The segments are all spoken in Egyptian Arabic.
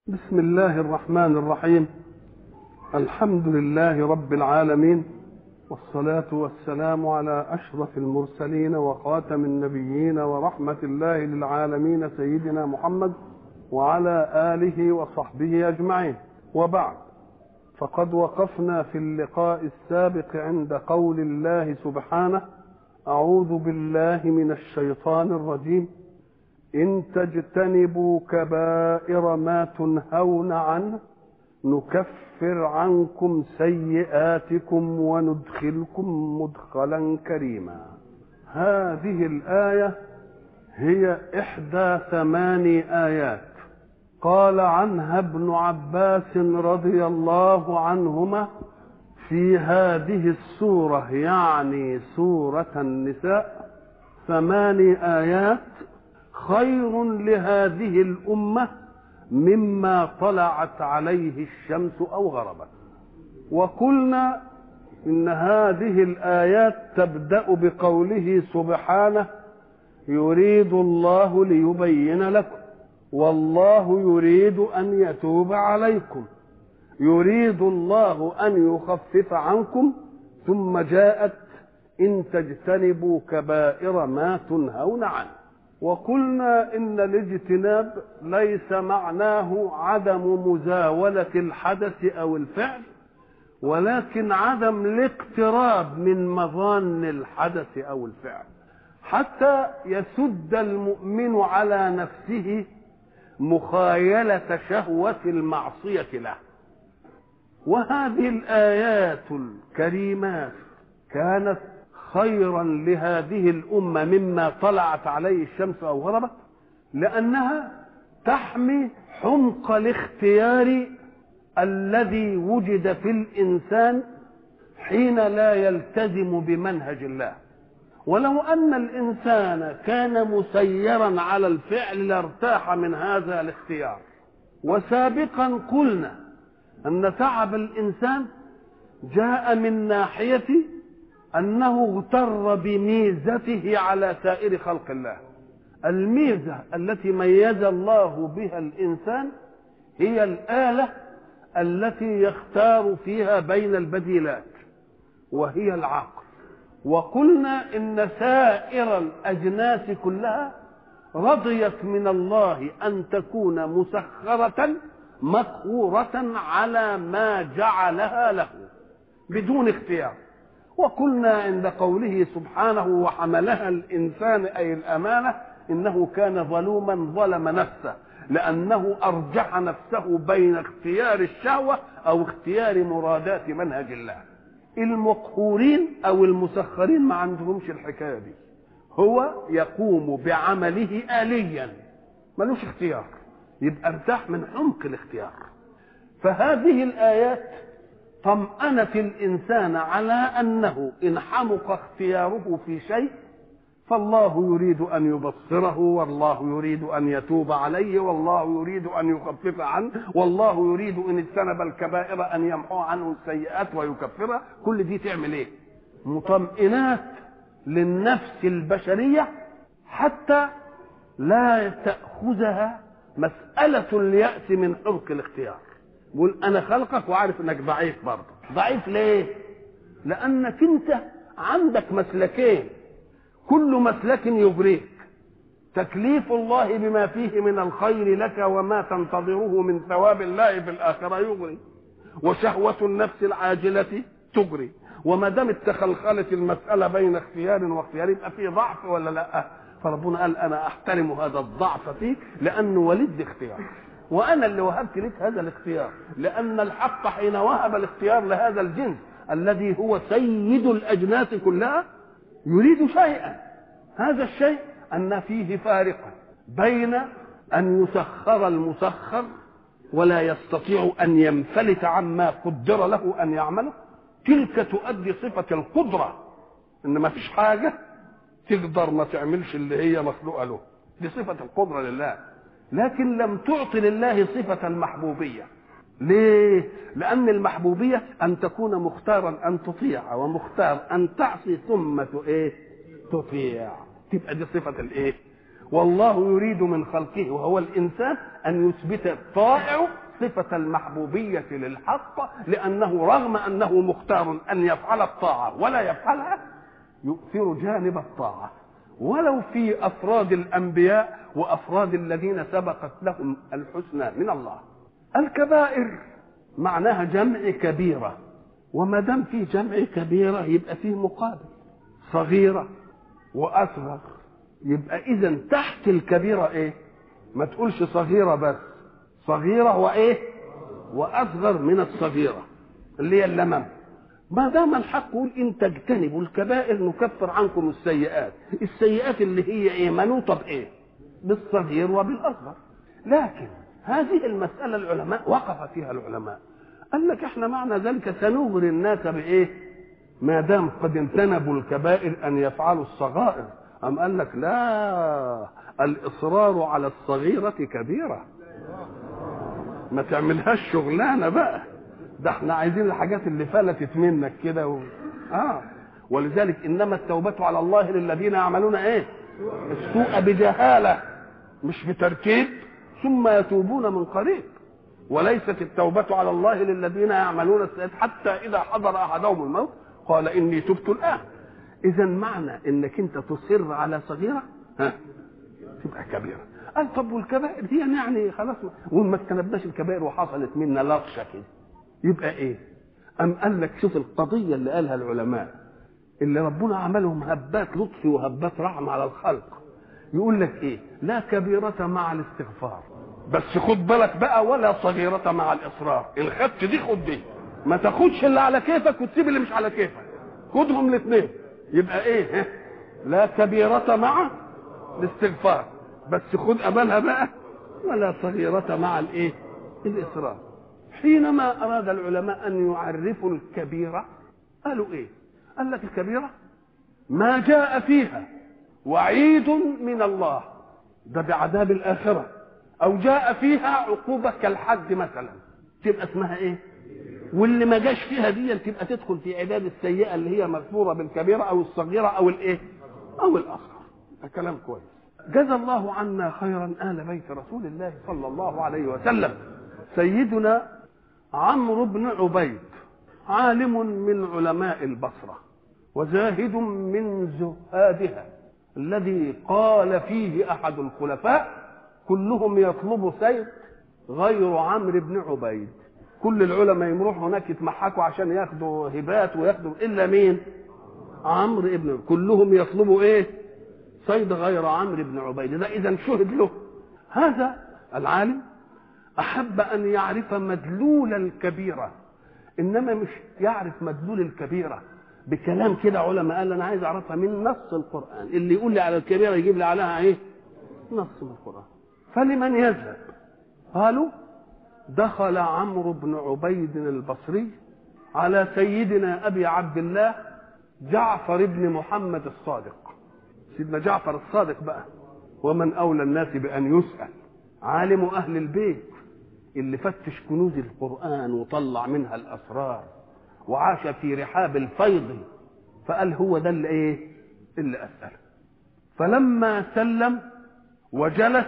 بسم الله الرحمن الرحيم الحمد لله رب العالمين والصلاة والسلام على أشرف المرسلين وخاتم النبيين ورحمة الله للعالمين سيدنا محمد وعلى آله وصحبه أجمعين وبعد فقد وقفنا في اللقاء السابق عند قول الله سبحانه أعوذ بالله من الشيطان الرجيم إن تجتنبوا كبائر ما تنهون عنه نكفر عنكم سيئاتكم وندخلكم مدخلا كريما هذه الآية هي إحدى ثماني آيات قال عنها ابن عباس رضي الله عنهما في هذه السورة يعني سورة النساء ثماني آيات خير لهذه الأمة مما طلعت عليه الشمس أو غربت وقلنا إن هذه الآيات تبدأ بقوله سبحانه يريد الله ليبين لكم والله يريد أن يتوب عليكم يريد الله أن يخفف عنكم ثم جاءت إن تجتنبوا كبائر ما تنهون عنه وقلنا ان الاجتناب ليس معناه عدم مزاوله الحدث او الفعل ولكن عدم الاقتراب من مظان الحدث او الفعل حتى يسد المؤمن على نفسه مخايله شهوه المعصيه له وهذه الايات الكريمات كانت خيرا لهذه الأمة مما طلعت عليه الشمس أو غربت لأنها تحمي حمق الاختيار الذي وجد في الإنسان حين لا يلتزم بمنهج الله ولو أن الإنسان كان مسيرا على الفعل لارتاح من هذا الاختيار وسابقا قلنا أن تعب الإنسان جاء من ناحية انه اغتر بميزته على سائر خلق الله الميزه التي ميز الله بها الانسان هي الاله التي يختار فيها بين البديلات وهي العقل وقلنا ان سائر الاجناس كلها رضيت من الله ان تكون مسخره مقهوره على ما جعلها له بدون اختيار وقلنا عند قوله سبحانه وحملها الانسان اي الامانه انه كان ظلوما ظلم نفسه لانه ارجح نفسه بين اختيار الشهوه او اختيار مرادات منهج الله المقهورين او المسخرين ما عندهمش الحكايه دي هو يقوم بعمله آليا ملوش اختيار يبقى ارتاح من عمق الاختيار فهذه الآيات طمأنت الإنسان على أنه إن حمق اختياره في شيء فالله يريد أن يبصره والله يريد أن يتوب عليه والله يريد أن يخفف عنه والله يريد إن اجتنب الكبائر أن يمحو عنه السيئات ويكفرها كل دي تعمل إيه مطمئنات للنفس البشرية حتى لا تأخذها مسألة اليأس من حمق الاختيار بقول انا خلقك وعارف انك ضعيف برضه ضعيف ليه لانك انت عندك مسلكين كل مسلك يغريك تكليف الله بما فيه من الخير لك وما تنتظره من ثواب الله في الاخره يغري وشهوه النفس العاجله تغري وما دام تخلخلت المساله بين اختيار واختيار يبقى في ضعف ولا لا فربنا قال انا احترم هذا الضعف فيك لانه ولد اختيار وانا اللي وهبت لك هذا الاختيار لان الحق حين وهب الاختيار لهذا الجنس الذي هو سيد الاجناس كلها يريد شيئا هذا الشيء ان فيه فارقا بين ان يسخر المسخر ولا يستطيع ان ينفلت عما قدر له ان يعمله تلك تؤدي صفه القدره ان ما فيش حاجه تقدر ما تعملش اللي هي مخلوقه له دي صفه القدره لله لكن لم تعط لله صفة المحبوبية ليه؟ لأن المحبوبية أن تكون مختارا أن تطيع ومختار أن تعصي ثم إيه؟ تطيع تبقى دي صفة الإيه؟ والله يريد من خلقه وهو الإنسان أن يثبت الطائع صفة المحبوبية للحق لأنه رغم أنه مختار أن يفعل الطاعة ولا يفعلها يؤثر جانب الطاعة ولو في أفراد الأنبياء وأفراد الذين سبقت لهم الحسنى من الله الكبائر معناها جمع كبيرة وما دام في جمع كبيرة يبقى فيه مقابل صغيرة وأصغر يبقى إذا تحت الكبيرة إيه؟ ما تقولش صغيرة بس صغيرة وإيه؟ وأصغر من الصغيرة اللي هي اللمم ما دام الحق يقول إن تجتنبوا الكبائر نكفر عنكم السيئات السيئات اللي هي إيه؟ منوطة بإيه؟ بالصغير وبالأصغر لكن هذه المسألة العلماء وقف فيها العلماء قال لك احنا معنى ذلك سنغري الناس بايه؟ ما دام قد اجتنبوا الكبائر ان يفعلوا الصغائر أم قال لك لا الإصرار على الصغيرة كبيرة ما تعملهاش شغلانة بقى ده احنا عايزين الحاجات اللي فلتت منك كده و... اه ولذلك انما التوبة على الله للذين يعملون ايه السوء بجهالة مش بترتيب ثم يتوبون من قريب وليست التوبة على الله للذين يعملون السيئات حتى إذا حضر أحدهم الموت قال إني تبت الآن إذا معنى إنك أنت تصر على صغيرة ها تبقى كبيرة قال طب والكبائر دي يعني خلاص وما اجتنبناش الكبائر وحصلت منا لطشة كده يبقى إيه؟ أم قال لك شوف القضية اللي قالها العلماء اللي ربنا عملهم هبات لطف وهبات رحمة على الخلق يقول لك ايه لا كبيرة مع الاستغفار بس خد بالك بقى ولا صغيرة مع الإصرار إن خدت دي خد دي ما تاخدش اللي على كيفك وتسيب اللي مش على كيفك خدهم الاثنين يبقى ايه ها؟ لا كبيرة مع الاستغفار بس خد أملها بقى ولا صغيرة مع الايه الإصرار حينما أراد العلماء أن يعرفوا الكبيرة قالوا ايه قال لك الكبيرة ما جاء فيها وعيد من الله ده بعذاب الآخرة أو جاء فيها عقوبة كالحد مثلا تبقى اسمها إيه؟ واللي ما جاش فيها دي تبقى تدخل في عداد السيئة اللي هي مغفورة بالكبيرة أو الصغيرة أو الإيه؟ أو الأصغر ده كلام كويس جزى الله عنا خيرا آل بيت رسول الله صلى الله عليه وسلم سيدنا عمرو بن عبيد عالم من علماء البصرة وزاهد من زهادها الذي قال فيه احد الخلفاء كلهم يطلب سيد غير عمرو بن عبيد كل العلماء يروحوا هناك يتمحكوا عشان ياخدوا هبات وياخدوا الا مين عمرو بن كلهم يطلبوا ايه صيد غير عمرو بن عبيد ده اذا شهد له هذا العالم احب ان يعرف مدلول الكبيره انما مش يعرف مدلول الكبيره بكلام كده علماء قال انا عايز اعرفها من نص القران اللي يقول لي على الكبيره يجيب لي عليها ايه نص من القران فلمن يذهب قالوا دخل عمرو بن عبيد البصري على سيدنا ابي عبد الله جعفر بن محمد الصادق سيدنا جعفر الصادق بقى ومن اولى الناس بان يسال عالم اهل البيت اللي فتش كنوز القران وطلع منها الاسرار وعاش في رحاب الفيض فقال هو ده اللي ايه اللي اساله فلما سلم وجلس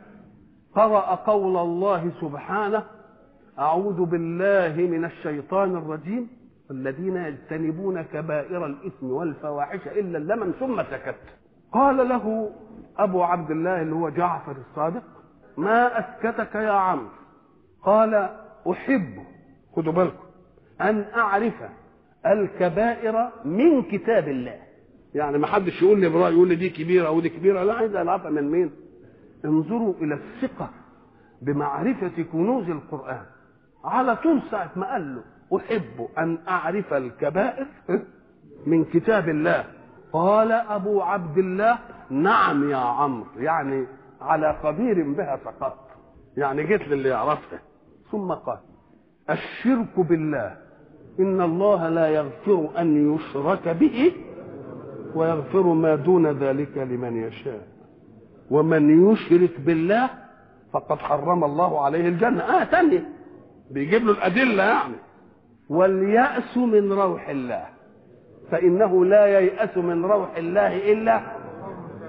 قرأ قول الله سبحانه أعوذ بالله من الشيطان الرجيم الذين يجتنبون كبائر الإثم والفواحش إلا اللمم ثم سكت قال له أبو عبد الله اللي هو جعفر الصادق ما أسكتك يا عمرو قال أحب خدوا بالكم أن أعرف الكبائر من كتاب الله يعني ما حدش يقول لي برأي يقول لي دي كبيرة ودي كبيرة لا عايز أعرفها من مين انظروا إلى الثقة بمعرفة كنوز القرآن على طول ساعة ما قال له أحب أن أعرف الكبائر من كتاب الله قال أبو عبد الله نعم يا عمرو يعني على خبير بها فقط يعني جيت للي يعرفها ثم قال الشرك بالله إن الله لا يغفر أن يشرك به ويغفر ما دون ذلك لمن يشاء ومن يشرك بالله فقد حرم الله عليه الجنة آه تانية بيجيب له الأدلة يعني واليأس من روح الله فإنه لا ييأس من روح الله إلا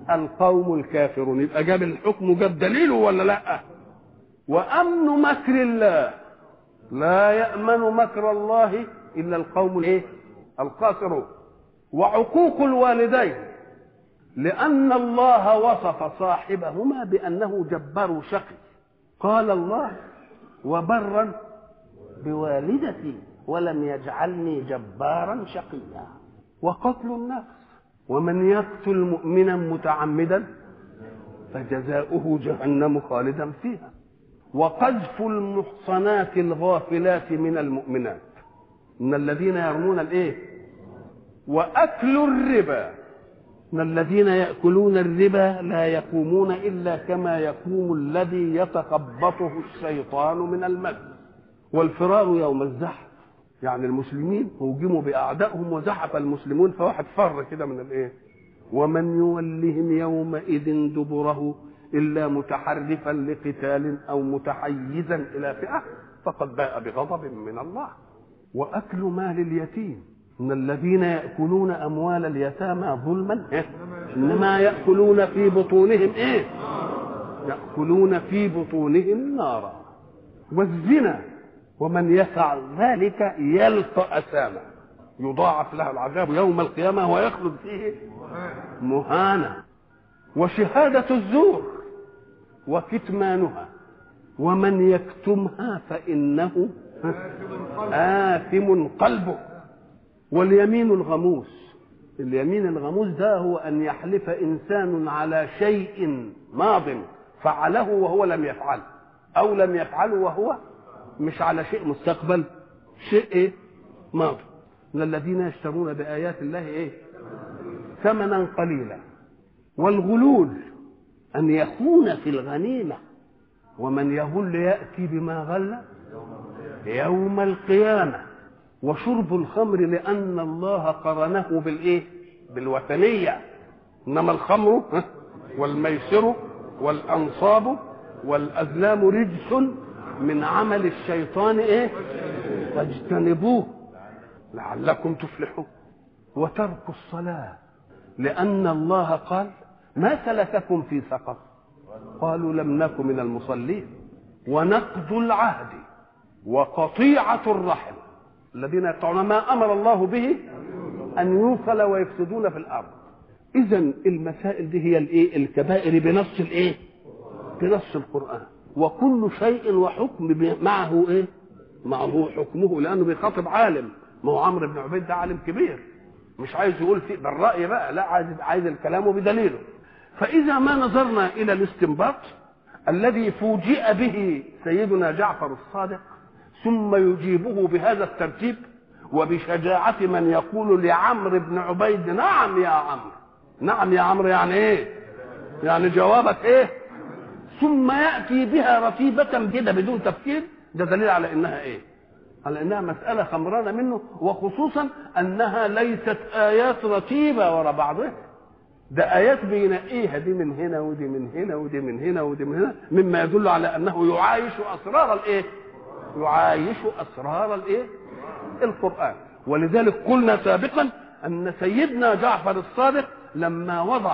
القوم الكافرون يبقى جاب الحكم وجاب دليله ولا لا وامن مكر الله لا يامن مكر الله الا القوم الايه الخاسرون وعقوق الوالدين لان الله وصف صاحبهما بانه جبار شقي قال الله وبرا بوالدتي ولم يجعلني جبارا شقيا وقتل النفس ومن يقتل مؤمنا متعمدا فجزاؤه جهنم خالدا فيها وقذف المحصنات الغافلات من المؤمنات من الذين يرمون الايه واكل الربا ان الذين ياكلون الربا لا يقومون الا كما يقوم الذي يتخبطه الشيطان من المس والفرار يوم الزحف يعني المسلمين هوجموا باعدائهم وزحف المسلمون فواحد فر كده من الايه ومن يولهم يومئذ دبره الا متحرفا لقتال او متحيزا الى فئه فقد باء بغضب من الله واكل مال اليتيم ان الذين ياكلون اموال اليتامى ظلما إيه؟ انما ياكلون في بطونهم ايه ياكلون في بطونهم نارا والزنا ومن يفعل ذلك يلقى اثاما يضاعف له العذاب يوم القيامه ويخلد فيه مهانا وشهاده الزور وكتمانها ومن يكتمها فانه آثم قلبه واليمين الغموس اليمين الغموس ده هو أن يحلف إنسان على شيء ماض فعله وهو لم يفعله أو لم يفعله وهو مش على شيء مستقبل شيء إيه؟ ماضي من الذين يشترون بآيات الله إيه؟ ثمنا قليلا والغلول أن يخون في الغنيمة ومن يغل يأتي بما غل يوم القيامة وشرب الخمر لأن الله قرنه بالإيه؟ بالوثنية إنما الخمر والميسر والأنصاب والأزلام رجس من عمل الشيطان إيه؟ فاجتنبوه لعلكم تفلحون وترك الصلاة لأن الله قال ما سلككم في سقر قالوا لم نك من المصلين ونقض العهد وقطيعة الرحم الذين يقطعون ما أمر الله به أن يوصل ويفسدون في الأرض إذا المسائل دي هي الإيه؟ الكبائر بنص الإيه؟ بنص القرآن وكل شيء وحكم معه إيه؟ معه حكمه لأنه بيخاطب عالم ما هو عمرو بن عبيد ده عالم كبير مش عايز يقول في بالرأي بقى لا عايز عايز الكلام بدليله فإذا ما نظرنا إلى الاستنباط الذي فوجئ به سيدنا جعفر الصادق ثم يجيبه بهذا الترتيب وبشجاعة من يقول لعمرو بن عبيد نعم يا عمرو نعم يا عمرو يعني ايه يعني جوابك ايه ثم يأتي بها رتيبة كده بدون تفكير ده دليل على انها ايه على انها مسألة خمرانة منه وخصوصا انها ليست ايات رتيبة ورا بعضها ده ايات بينقيها دي من هنا ودي من هنا ودي من هنا ودي من هنا مما يدل على انه يعايش اسرار الايه يعايش اسرار الايه القران ولذلك قلنا سابقا ان سيدنا جعفر الصادق لما وضع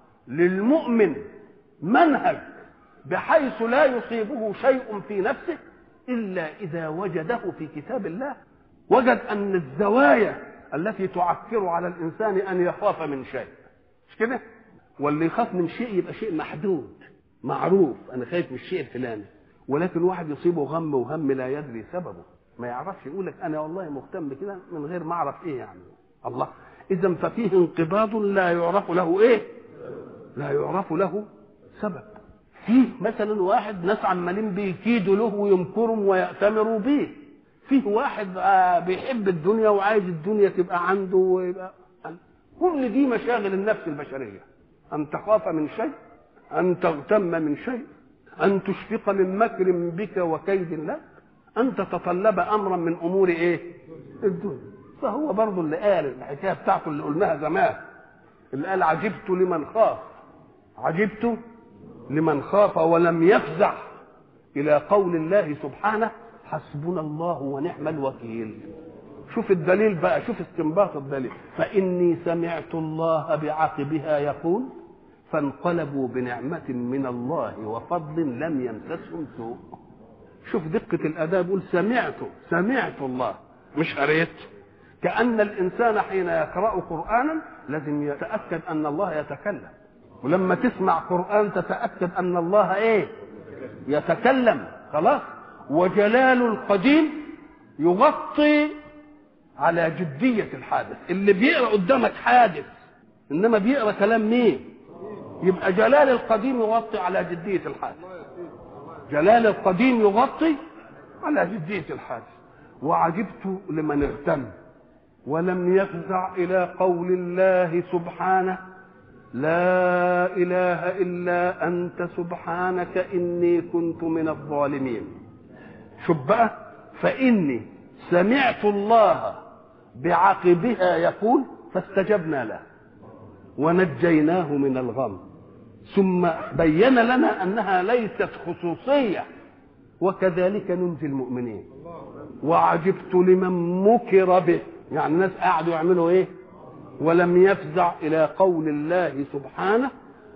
للمؤمن منهج بحيث لا يصيبه شيء في نفسه الا اذا وجده في كتاب الله وجد ان الزوايا التي تعكر على الانسان ان يخاف من شيء مش كده واللي يخاف من شيء يبقى شيء محدود معروف انا خايف من الشيء الفلاني ولكن واحد يصيبه غم وهم لا يدري سببه ما يعرفش يقول لك انا والله مهتم بكده من غير ما اعرف ايه يعني الله اذا ففيه انقباض لا يعرف له ايه لا يعرف له سبب فيه مثلا واحد ناس عمالين بيكيدوا له ويمكروا ويأتمروا به فيه واحد بيحب الدنيا وعايز الدنيا تبقى عنده ويبقى كل دي مشاغل النفس البشريه ان تخاف من شيء ان تغتم من شيء ان تشفق من مكر بك وكيد لك ان تتطلب امرا من امور ايه الدنيا فهو برضه اللي قال الحكايه بتاعته اللي قلناها زمان اللي قال عجبت لمن خاف عجبت لمن خاف ولم يفزع الى قول الله سبحانه حسبنا الله ونعم الوكيل شوف الدليل بقى شوف استنباط الدليل فإني سمعت الله بعقبها يقول فانقلبوا بنعمة من الله وفضل لم يمسسهم سوء شوف دقة الأداء بيقول سمعت سمعت الله مش قريت كأن الإنسان حين يقرأ قرآنا لازم يتأكد أن الله يتكلم ولما تسمع قرآن تتأكد أن الله إيه يتكلم خلاص وجلال القديم يغطي على جدية الحادث اللي بيقرأ قدامك حادث إنما بيقرأ كلام مين يبقى جلال القديم يغطي على جدية الحادث جلال القديم يغطي على جدية الحادث وعجبت لمن اغتم ولم يفزع إلى قول الله سبحانه لا إله إلا أنت سبحانك إني كنت من الظالمين شوف بقى فإني سمعت الله بعقبها يقول فاستجبنا له ونجيناه من الغم ثم بين لنا انها ليست خصوصيه وكذلك ننجي المؤمنين وعجبت لمن مكر به يعني الناس قعدوا يعملوا ايه ولم يفزع الى قول الله سبحانه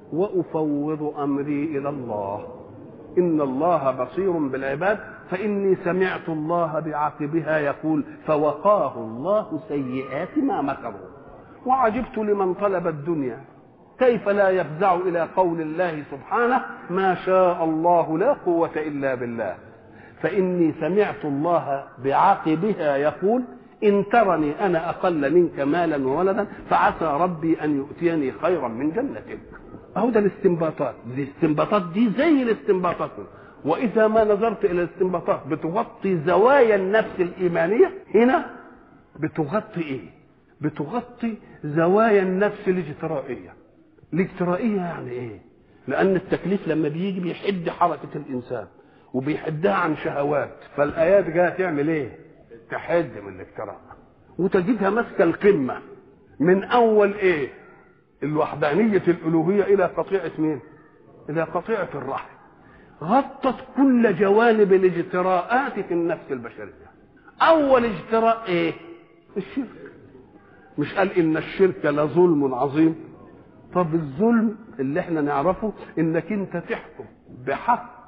وافوض امري الى الله ان الله بصير بالعباد فاني سمعت الله بعقبها يقول فوقاه الله سيئات ما مكروا وعجبت لمن طلب الدنيا كيف لا يفزع الى قول الله سبحانه ما شاء الله لا قوه الا بالله فاني سمعت الله بعقبها يقول ان ترني انا اقل منك مالا وولدا فعسى ربي ان يؤتيني خيرا من جنتك اهو ده الاستنباطات دي الاستنباطات دي زي الاستنباطات واذا ما نظرت الى الاستنباطات بتغطي زوايا النفس الايمانيه هنا بتغطي ايه بتغطي زوايا النفس الاجترائيه الاجترائيه يعني ايه لان التكليف لما بيجي بيحد حركه الانسان وبيحدها عن شهوات فالايات جايه تعمل ايه تحد من الاجتراء وتجدها ماسكه القمه من اول ايه الوحدانيه الالوهيه الى قطيعه مين الى قطيعه الرحم غطت كل جوانب الاجتراءات في النفس البشريه اول اجتراء ايه الشرك مش قال ان الشرك لظلم عظيم طب الظلم اللي احنا نعرفه انك انت تحكم بحق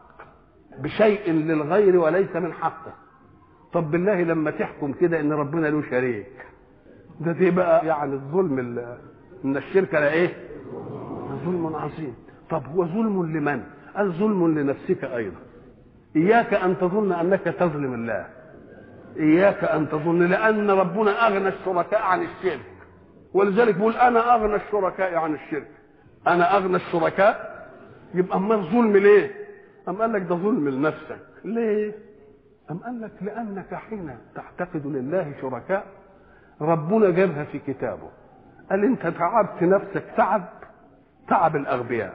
بشيء للغير وليس من حقه طب بالله لما تحكم كده ان ربنا له شريك ده دي بقى يعني الظلم ان الشرك لا ايه ظلم عظيم طب هو ظلم لمن قال ظلم لنفسك ايضا اياك ان تظن انك تظلم الله اياك ان تظن لان ربنا اغنى الشركاء عن الشرك ولذلك بيقول انا اغنى الشركاء عن الشرك انا اغنى الشركاء يبقى امال ظلم ليه ام قال لك ده ظلم لنفسك ليه ام قال لك لانك حين تعتقد لله شركاء ربنا جابها في كتابه قال انت تعبت نفسك تعب تعب الاغبياء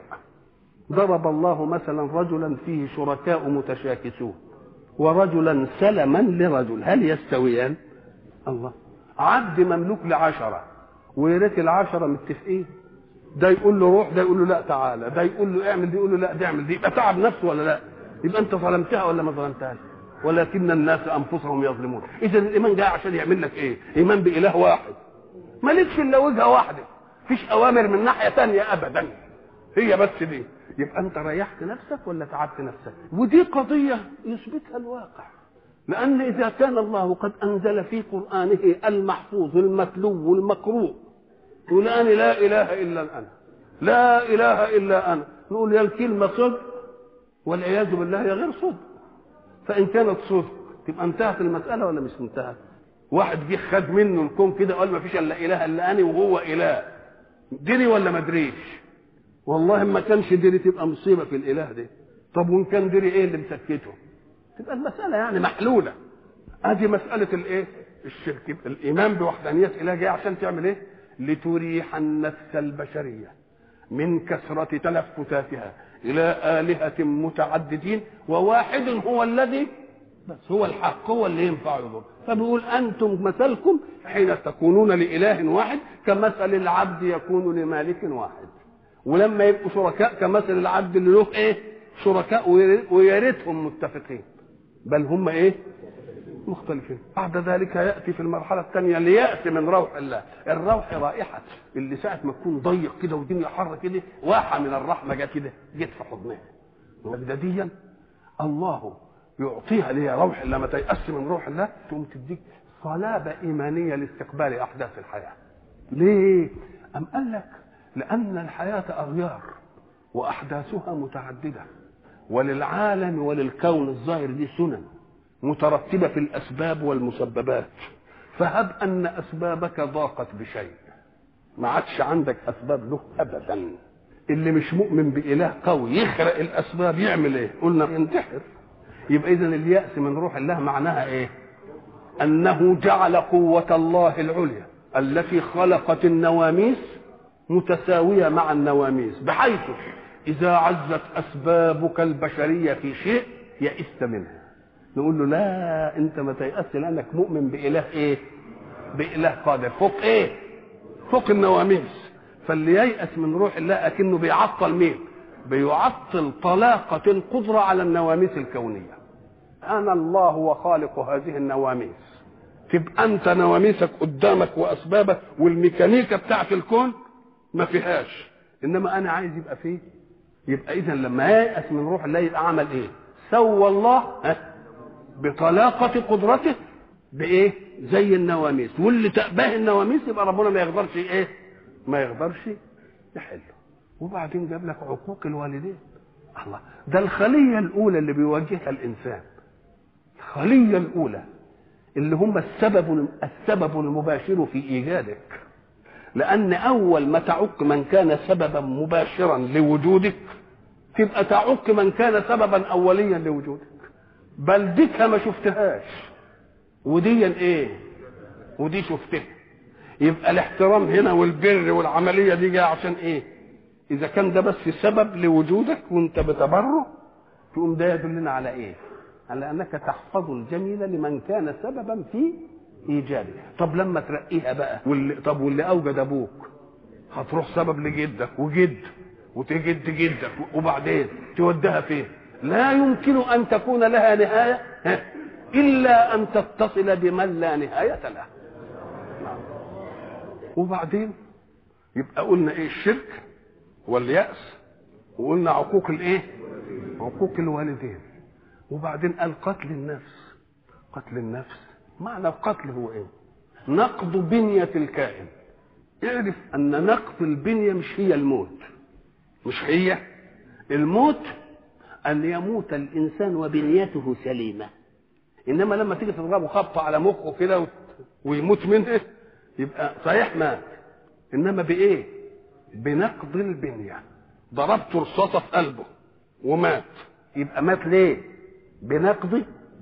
ضرب الله مثلا رجلا فيه شركاء متشاكسون ورجلا سلما لرجل هل يستويان الله عبد مملوك لعشرة ويا ريت العشرة متفقين ده يقول له روح ده يقول له لا تعالى ده يقول له اعمل دي يقول له لا ده اعمل دي يبقى تعب نفسه ولا لا يبقى انت ظلمتها ولا ما ظلمتهاش ولكن الناس انفسهم يظلمون اذا الايمان جاي عشان يعمل لك ايه ايمان باله واحد مالكش الا وجهه واحده فيش اوامر من ناحيه تانية ابدا هي بس دي يبقى انت ريحت نفسك ولا تعبت نفسك ودي قضيه يثبتها الواقع لان اذا كان الله قد انزل في قرانه المحفوظ المتلو المقروء يقول انا لا اله الا انا لا اله الا انا نقول يا الكلمه صدق والعياذ بالله هي غير صدق فان كانت صدق تبقى انتهت المساله ولا مش انتهت واحد جه خد منه الكون كده قال ما فيش الا اله الا انا وهو اله دري ولا ما دريش والله ما كانش دري تبقى مصيبه في الاله ده طب وان كان دري ايه اللي مسكته تبقى المساله يعني محلوله ادي مساله الايه الشرك يبقى الايمان بوحدانيه اله جاي عشان تعمل ايه لتريح النفس البشريه من كثره تلفتاتها الى الهه متعددين وواحد هو الذي بس هو الحق هو اللي ينفع يضر فبيقول انتم مثلكم حين تكونون لاله واحد كمثل العبد يكون لمالك واحد ولما يبقوا شركاء كمثل العبد اللي له ايه شركاء ويا ريتهم متفقين بل هم ايه مختلفين بعد ذلك ياتي في المرحله الثانيه لياتي من روح الله الروح رائحه اللي ساعه ما تكون ضيق كده والدنيا حر كده واحه من الرحمه جت كده جت في حضنها وجدديا الله يعطيها اللي هي روح لما تيأس من روح الله تقوم تديك صلابة إيمانية لاستقبال أحداث الحياة ليه؟ أم قال لك لأن الحياة أغيار وأحداثها متعددة وللعالم وللكون الظاهر دي سنن مترتبة في الأسباب والمسببات فهب أن أسبابك ضاقت بشيء ما عادش عندك أسباب له أبدا اللي مش مؤمن بإله قوي يخرق الأسباب يعمل إيه؟ قلنا ينتحر يبقى إذا اليأس من روح الله معناها إيه؟ أنه جعل قوة الله العليا التي خلقت النواميس متساوية مع النواميس بحيث إذا عزت أسبابك البشرية في شيء يئست منها نقول له لا أنت ما تيأس لأنك مؤمن بإله إيه بإله قادر فوق إيه فوق النواميس فاللي ييأس من روح الله أكنه بيعطل مين بيعطل طلاقة القدرة على النواميس الكونية أنا الله وخالق هذه النواميس تبقى أنت نواميسك قدامك وأسبابك والميكانيكا بتاعت الكون ما فيهاش إنما أنا عايز يبقى فيه يبقى إذا لما ييأس من روح الله يبقى عمل إيه؟ سوى الله ها بطلاقة قدرته بإيه؟ زي النواميس واللي تأباه النواميس يبقى ربنا ما يقدرش إيه؟ ما يقدرش يحله وبعدين جاب لك عقوق الوالدين الله ده الخلية الأولى اللي بيواجهها الإنسان الخلية الأولى اللي هم السبب السبب المباشر في إيجادك لأن أول ما تعق من كان سببا مباشرا لوجودك تبقى تعق من كان سببا أوليا لوجودك بل ديك ما شفتهاش ودي ايه ودي شفتها يبقى الاحترام هنا والبر والعملية دي جاية عشان ايه إذا كان ده بس سبب لوجودك وأنت بتبره تقوم ده يدلنا على إيه؟ على أنك تحفظ الجميل لمن كان سببا في إيجاده طب لما ترقيها بقى واللي طب واللي أوجد أبوك هتروح سبب لجدك وجد وتجد جدك وبعدين تودها فين؟ لا يمكن أن تكون لها نهاية إلا أن تتصل بمن لا نهاية له وبعدين يبقى قلنا ايه الشرك واليأس وقلنا عقوق الايه عقوق الوالدين وبعدين قال قتل النفس قتل النفس معنى القتل هو ايه نقض بنية الكائن اعرف ان نقض البنية مش هي الموت مش هي الموت ان يموت الانسان وبنيته سليمة انما لما تيجي تضربه خبطة على مخه كده ويموت منه يبقى صحيح مات انما بايه بنقض البنية ضربت رصاصة في قلبه ومات يبقى مات ليه بنقض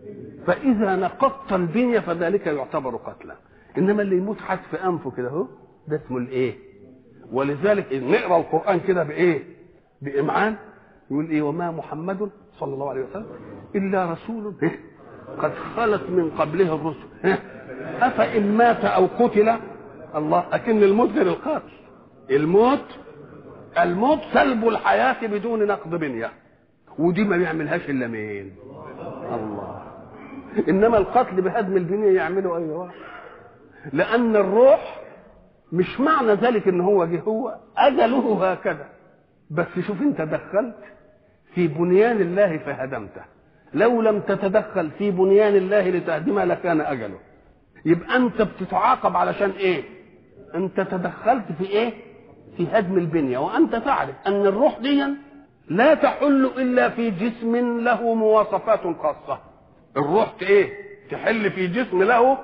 فإذا نقضت البنية فذلك يعتبر قتلا إنما اللي يموت حد في أنفه كده اهو ده اسمه الإيه ولذلك نقرأ القرآن كده بإيه بإمعان يقول إيه وما محمد صلى الله عليه وسلم إلا رسول قد خلت من قبله الرسل أفإن مات أو قتل الله أكن الموت غير القتل الموت الموت سلب الحياة بدون نقض بنية ودي ما بيعملهاش إلا مين الله إنما القتل بهدم البنية يعمله أي واحد لأن الروح مش معنى ذلك إن هو جه هو أجله هكذا بس شوف أنت دخلت في بنيان الله فهدمته لو لم تتدخل في بنيان الله لتهدمه لكان أجله يبقى أنت بتتعاقب علشان إيه أنت تدخلت في إيه في هدم البنية وأنت تعرف أن الروح دي لا تحل إلا في جسم له مواصفات خاصة الروح إيه تحل في جسم له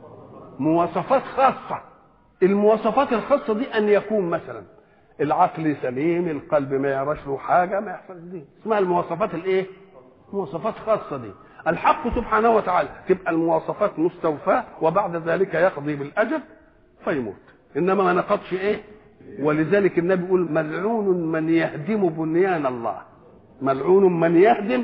مواصفات خاصة المواصفات الخاصة دي أن يكون مثلا العقل سليم القلب ما يعرفش له حاجة ما يحصل دي اسمها المواصفات الإيه مواصفات خاصة دي الحق سبحانه وتعالى تبقى المواصفات مستوفاة وبعد ذلك يقضي بالأجل فيموت إنما ما نقضش إيه ولذلك النبي يقول ملعون من يهدم بنيان الله ملعون من يهدم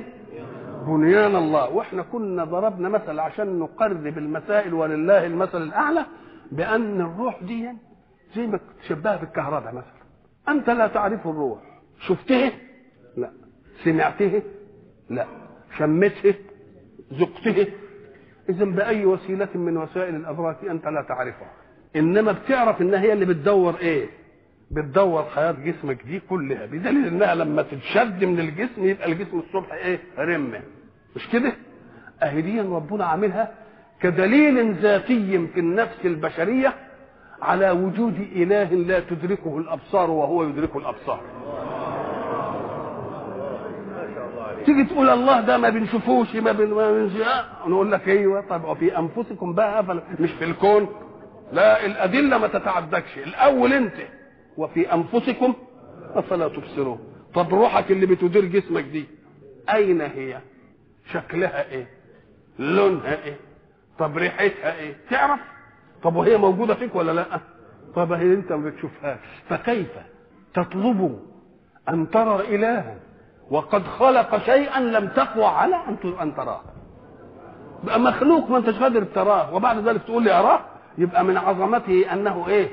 بنيان الله واحنا كنا ضربنا مثل عشان نقرب المسائل ولله المثل الاعلى بان الروح دي زي ما تشبهها بالكهرباء مثلا انت لا تعرف الروح شفته لا سمعته لا شمته ذقته اذا باي وسيله من وسائل الادراك انت لا تعرفها انما بتعرف انها هي اللي بتدور ايه بتدور حياه جسمك دي كلها بدليل انها لما تتشد من الجسم يبقى الجسم الصبح ايه رمه مش كده اهي دي ربنا عاملها كدليل ذاتي في النفس البشريه على وجود اله لا تدركه الابصار وهو يدرك الابصار تيجي تقول الله ده ما بنشوفوش ما بن ما بنش... نقول لك ايوه طب وفي انفسكم بقى فل... مش في الكون لا الادله ما تتعدكش الاول انت وفي انفسكم افلا تبصرون طب روحك اللي بتدير جسمك دي اين هي شكلها ايه لونها ايه طب ريحتها ايه تعرف طب وهي موجوده فيك ولا لا طب هي انت ما بتشوفهاش فكيف تطلب ان ترى الها وقد خلق شيئا لم تقوى على ان ان تراه بقى مخلوق ما انتش قادر تراه وبعد ذلك تقول لي اراه يبقى من عظمته انه ايه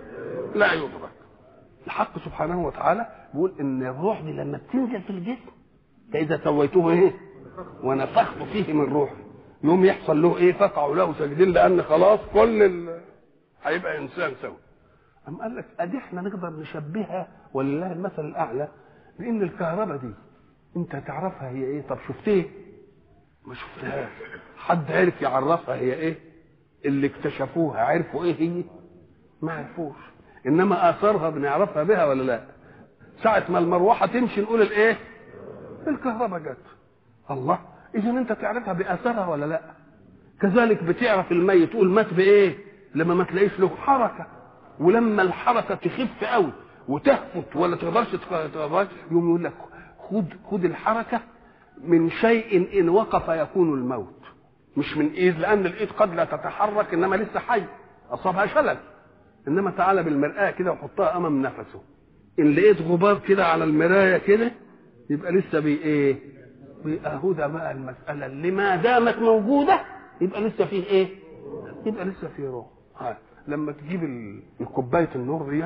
لا يدرك الحق سبحانه وتعالى بيقول ان الروح دي لما بتنزل في الجسم فاذا سويته ايه ونفخت فيه من روحي يوم يحصل له ايه فقعوا له ساجدين لان خلاص كل ال... هيبقى انسان سوي أم قال لك ادي احنا نقدر نشبهها ولله المثل الاعلى لان الكهرباء دي انت تعرفها هي ايه طب شفتيه ما شفتهاش حد عرف يعرفها هي ايه اللي اكتشفوها عرفوا ايه هي ما عرفوش انما اثارها بنعرفها بها ولا لا ساعه ما المروحه تمشي نقول الايه الكهرباء جت الله اذا انت تعرفها باثارها ولا لا كذلك بتعرف الميت تقول مات بايه لما ما تلاقيش له حركه ولما الحركه تخف قوي وتهفت ولا تقدرش تقدرش يقوم يقول لك خد خد الحركه من شيء ان وقف يكون الموت مش من ايد لان الايد قد لا تتحرك انما لسه حي اصابها شلل انما تعالى بالمرآة كده وحطها امام نفسه ان لقيت غبار كده على المرايه كده يبقى لسه بي ايه بيبقى هدى بقى المساله اللي ما دامت موجوده يبقى لسه فيه ايه يبقى لسه فيه روح ها. لما تجيب الكوبايه النور دي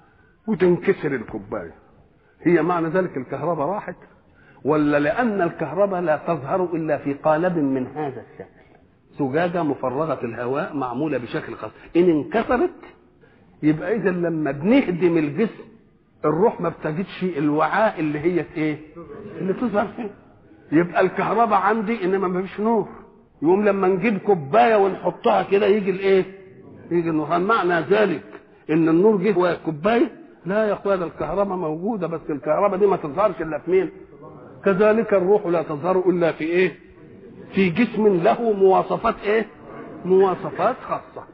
وتنكسر الكوبايه هي معنى ذلك الكهرباء راحت ولا لان الكهرباء لا تظهر الا في قالب من هذا الشكل زجاجه مفرغه الهواء معموله بشكل خاص ان انكسرت يبقى اذا لما بنهدم الجسم الروح ما بتجدش الوعاء اللي هي ايه اللي تظهر فيه يبقى الكهرباء عندي انما ما فيش نور يقوم لما نجيب كوبايه ونحطها كده يجي الايه يجي النور معنى ذلك ان النور جه وهي كوبايه لا يا اخويا ده الكهرباء موجوده بس الكهرباء دي ما تظهرش الا في مين كذلك الروح لا تظهر الا في ايه في جسم له مواصفات ايه مواصفات خاصه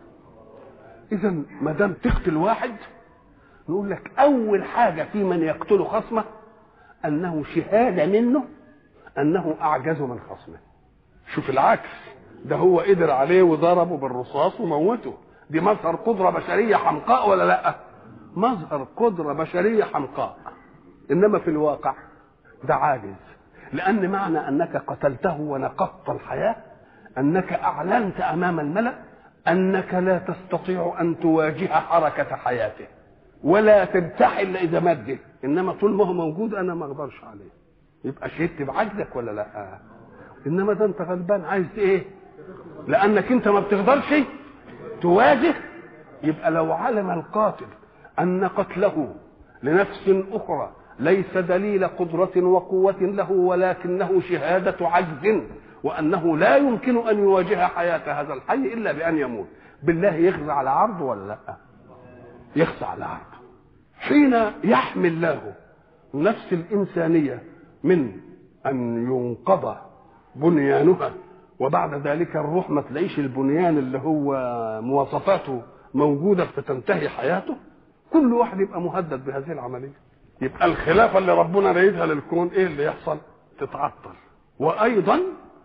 اذا ما دام تقتل واحد نقول لك اول حاجه في من يقتل خصمه انه شهاده منه انه اعجز من خصمه شوف العكس ده هو قدر عليه وضربه بالرصاص وموته دي مظهر قدره بشريه حمقاء ولا لا مظهر قدره بشريه حمقاء انما في الواقع ده عاجز لان معنى انك قتلته ونقضت الحياه انك اعلنت امام الملا انك لا تستطيع ان تواجه حركه حياته ولا ترتحل اذا مات انما طول ما هو موجود انا ما اقدرش عليه يبقى شهدت بعجزك ولا لا انما ده انت غلبان عايز ايه لانك انت ما بتقدرش تواجه يبقى لو علم القاتل ان قتله لنفس اخرى ليس دليل قدرة وقوة له ولكنه شهادة عجز وأنه لا يمكن أن يواجه حياة هذا الحي إلا بأن يموت بالله يخزى على عرض ولا لا يخزى على عرض حين يحمي الله نفس الإنسانية من أن ينقض بنيانها وبعد ذلك الروح ما تلاقيش البنيان اللي هو مواصفاته موجودة فتنتهي حياته كل واحد يبقى مهدد بهذه العملية يبقى الخلافة اللي ربنا رايدها للكون ايه اللي يحصل تتعطل وايضا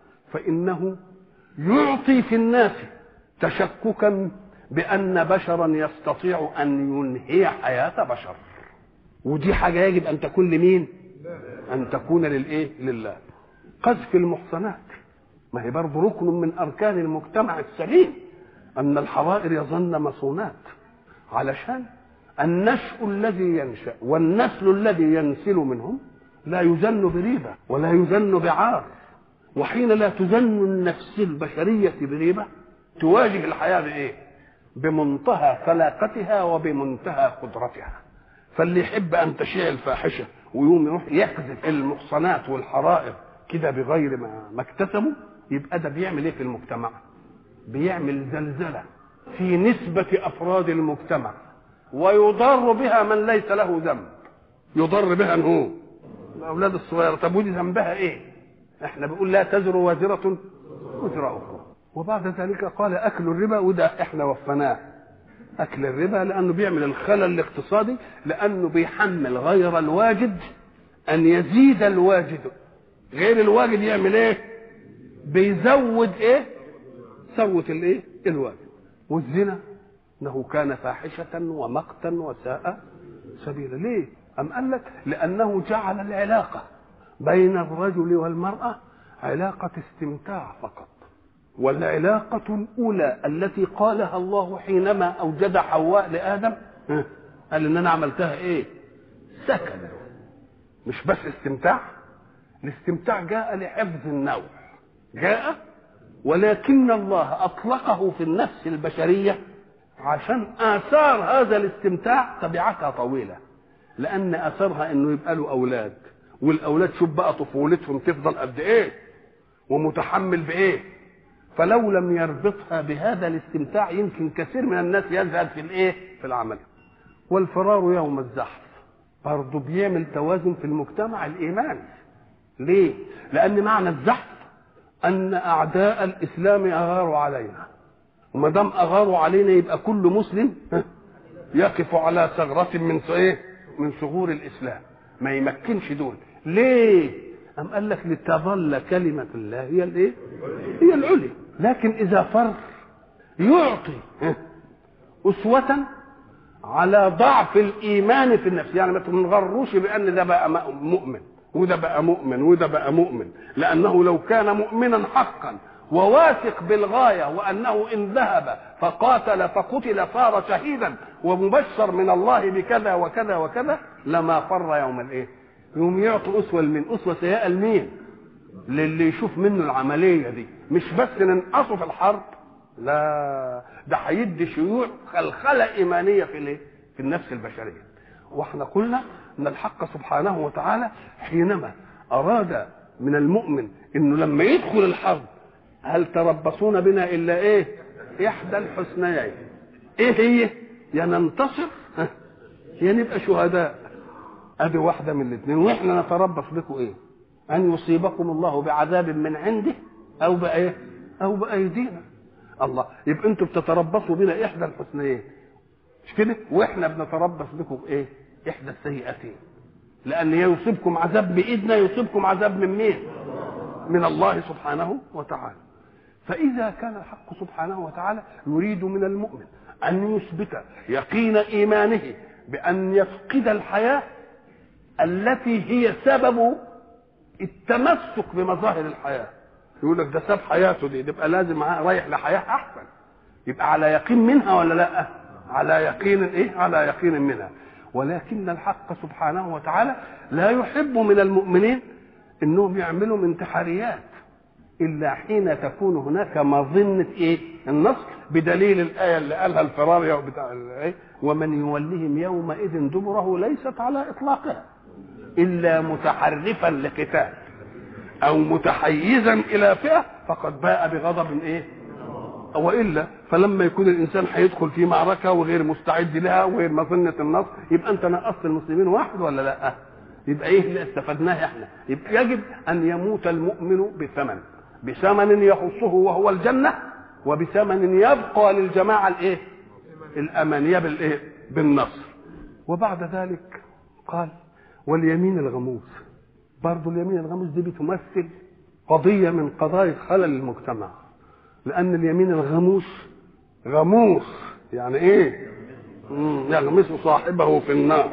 فانه يعطي في الناس تشككا بان بشرا يستطيع ان ينهي حياة بشر ودي حاجة يجب ان تكون لمين ان تكون للايه لله قذف المحصنات ما هي برضه ركن من اركان المجتمع السليم ان الحرائر يظن مصونات علشان النشء الذي ينشا والنسل الذي ينسل منهم لا يزن بريبه ولا يزن بعار وحين لا تزن النفس البشرية بريبة تواجه الحياة بإيه بمنتهى طلاقتها وبمنتهى قدرتها فاللي يحب أن تشيع الفاحشة ويوم يروح يقذف المحصنات والحرائر كده بغير ما, ما اكتسبوا يبقى ده بيعمل ايه في المجتمع بيعمل زلزلة في نسبة أفراد المجتمع ويضر بها من ليس له ذنب يضر بها هو الأولاد الصغيرة طب ودي ذنبها إيه؟ إحنا بنقول لا تزر وازرة وزر أخرى وبعد ذلك قال أكل الربا وده إحنا وفناه أكل الربا لأنه بيعمل الخلل الاقتصادي لأنه بيحمل غير الواجد أن يزيد الواجد غير الواجد يعمل إيه؟ بيزود إيه؟ ثروة الإيه؟ الواجد والزنا انه كان فاحشة ومقتا وساء سبيلا ليه؟ أم قال لك لأنه جعل العلاقة بين الرجل والمرأة علاقة استمتاع فقط والعلاقة الأولى التي قالها الله حينما أوجد حواء لآدم قال إن أنا عملتها إيه؟ سكن مش بس استمتاع الاستمتاع جاء لحفظ النوع جاء ولكن الله أطلقه في النفس البشرية عشان آثار هذا الاستمتاع تبعتها طويلة لأن أثرها إنه يبقى له أولاد والأولاد شوف بقى طفولتهم تفضل قد إيه ومتحمل بإيه فلو لم يربطها بهذا الاستمتاع يمكن كثير من الناس يزهد في الإيه في العمل والفرار يوم الزحف برضه بيعمل توازن في المجتمع الإيماني ليه؟ لأن معنى الزحف أن أعداء الإسلام أغاروا علينا وما دام أغاروا علينا يبقى كل مسلم يقف على ثغرة من إيه؟ من ثغور الإسلام ما يمكنش دول ليه؟ أم قال لك لتظل كلمة الله هي الإيه؟ هي العليا لكن إذا فر يعطي أسوة على ضعف الإيمان في النفس يعني ما تنغروش بأن ده بقى مؤمن وده بقى مؤمن وده بقى مؤمن لأنه لو كان مؤمنا حقا وواثق بالغاية وأنه إن ذهب فقاتل فقتل صار شهيدا ومبشر من الله بكذا وكذا وكذا لما فر يوم الإيه يوم يعطوا أسوة لمين أسوة سيئة لمين للي يشوف منه العملية دي مش بس ننقصه في الحرب لا ده هيدي شيوع خلخلة إيمانية في الإيه في النفس البشرية واحنا قلنا ان الحق سبحانه وتعالى حينما اراد من المؤمن انه لما يدخل الحرب هل تربصون بنا الا ايه احدى الحسنيين ايه هي يا ننتصر يا نبقى شهداء ادي واحده من الاثنين واحنا نتربص بكم ايه ان يصيبكم الله بعذاب من عنده او بايه او بايدينا الله يبقى انتوا بتتربصوا بنا احدى الحسنيين مش كده واحنا بنتربص بكم بايه احدى السيئتين لان يصيبكم عذاب بايدنا يصيبكم عذاب من مين من الله سبحانه وتعالى فاذا كان الحق سبحانه وتعالى يريد من المؤمن ان يثبت يقين ايمانه بان يفقد الحياه التي هي سبب التمسك بمظاهر الحياه يقول لك ده ساب حياته دي يبقى لازم رايح لحياه احسن يبقى على يقين منها ولا لا على يقين ايه على يقين منها ولكن الحق سبحانه وتعالى لا يحب من المؤمنين انهم يعملوا انتحاريات الا حين تكون هناك مظنه ايه النصر بدليل الايه اللي قالها الفرار بتاع ايه ومن يولهم يومئذ دبره ليست على اطلاقها الا متحرفا لقتال او متحيزا الى فئه فقد باء بغضب ايه والا فلما يكون الانسان هيدخل في معركه وغير مستعد لها وغير مظنه النصر يبقى انت نقصت المسلمين واحد ولا لا؟ يبقى ايه اللي استفدناه احنا؟ يبقى يجب ان يموت المؤمن بثمن بثمن يخصه وهو الجنه وبثمن يبقى للجماعه الايه؟ الامانيه بالايه؟ بالنصر. وبعد ذلك قال واليمين الغموس برضه اليمين الغموس دي بتمثل قضيه من قضايا خلل المجتمع. لان اليمين الغموس غموس يعني ايه يغمس صاحبه في النار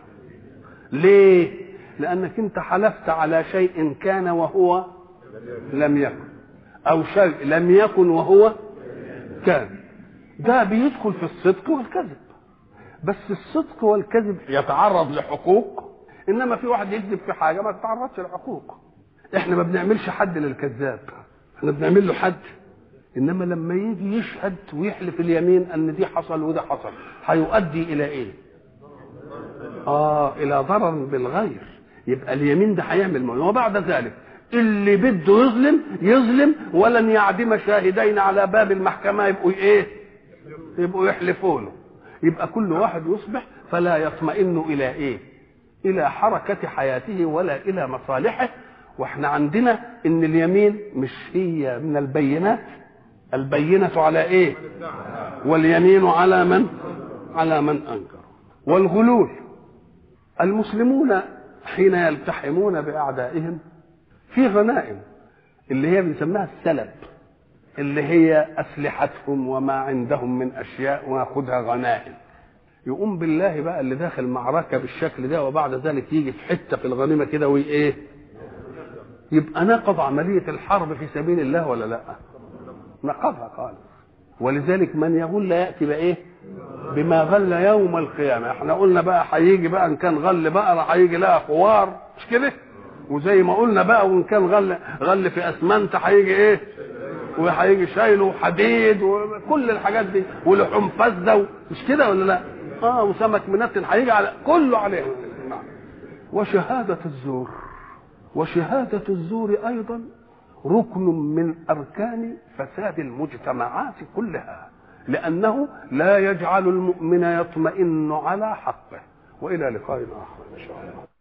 ليه لانك انت حلفت على شيء كان وهو لم يكن او شيء لم يكن وهو كان ده بيدخل في الصدق والكذب بس الصدق والكذب يتعرض لحقوق انما في واحد يكذب في حاجه ما تتعرضش لحقوق احنا ما بنعملش حد للكذاب احنا بنعمل له حد انما لما يجي يشهد ويحلف اليمين ان دي حصل وده حصل هيؤدي الى ايه اه الى ضرر بالغير يبقى اليمين ده هيعمل موضوع وبعد ذلك اللي بده يظلم يظلم ولن يعدم شاهدين على باب المحكمه يبقوا ايه يبقوا يحلفوا له يبقى كل واحد يصبح فلا يطمئن الى ايه الى حركه حياته ولا الى مصالحه واحنا عندنا ان اليمين مش هي من البينات البينة على ايه واليمين على من على من انكر والغلول المسلمون حين يلتحمون باعدائهم في غنائم اللي هي بنسميها السلب اللي هي اسلحتهم وما عندهم من اشياء وناخدها غنائم يقوم بالله بقى اللي داخل معركه بالشكل ده وبعد ذلك يجي في حته في الغنيمه كده وايه يبقى نقض عمليه الحرب في سبيل الله ولا لا نقضها خالص ولذلك من يغل ياتي بايه بما غل يوم القيامه احنا قلنا بقى هيجي بقى ان كان غل بقره هيجي لها خوار مش كده وزي ما قلنا بقى وان كان غل غل في اسمنت هيجي ايه وهيجي شايله حديد وكل الحاجات دي ولحوم فزه مش كده ولا لا اه وسمك منتن هيجي على كله عليه وشهاده الزور وشهاده الزور ايضا ركن من اركان فساد المجتمعات كلها لانه لا يجعل المؤمن يطمئن على حقه والى لقاء اخر ان شاء الله